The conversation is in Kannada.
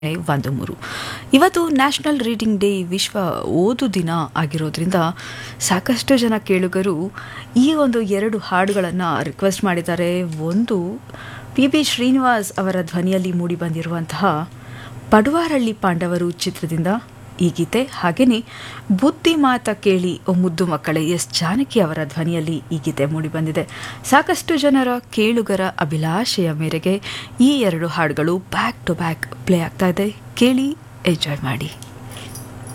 ಒಂದು ಮೂರು ಇವತ್ತು ನ್ಯಾಷನಲ್ ರೀಡಿಂಗ್ ಡೇ ವಿಶ್ವ ಓದು ದಿನ ಆಗಿರೋದ್ರಿಂದ ಸಾಕಷ್ಟು ಜನ ಕೇಳುಗರು ಈ ಒಂದು ಎರಡು ಹಾಡುಗಳನ್ನು ರಿಕ್ವೆಸ್ಟ್ ಮಾಡಿದ್ದಾರೆ ಒಂದು ಪಿ ಬಿ ಶ್ರೀನಿವಾಸ್ ಅವರ ಧ್ವನಿಯಲ್ಲಿ ಮೂಡಿಬಂದಿರುವಂತಹ ಪಡುವಾರಳ್ಳಿ ಪಾಂಡವರು ಚಿತ್ರದಿಂದ ಈ ಗೀತೆ ಹಾಗೆಯೇ ಬುದ್ಧಿ ಮಾತ ಕೇಳಿ ಓ ಮುದ್ದು ಮಕ್ಕಳೇ ಎಸ್ ಜಾನಕಿ ಅವರ ಧ್ವನಿಯಲ್ಲಿ ಈ ಗೀತೆ ಮೂಡಿಬಂದಿದೆ ಸಾಕಷ್ಟು ಜನರ ಕೇಳುಗರ ಅಭಿಲಾಷೆಯ ಮೇರೆಗೆ ಈ ಎರಡು ಹಾಡುಗಳು ಬ್ಯಾಕ್ ಟು ಬ್ಯಾಕ್ ಪ್ಲೇ ಆಗ್ತಾ ಇದೆ ಕೇಳಿ ಎಂಜಾಯ್ ಮಾಡಿ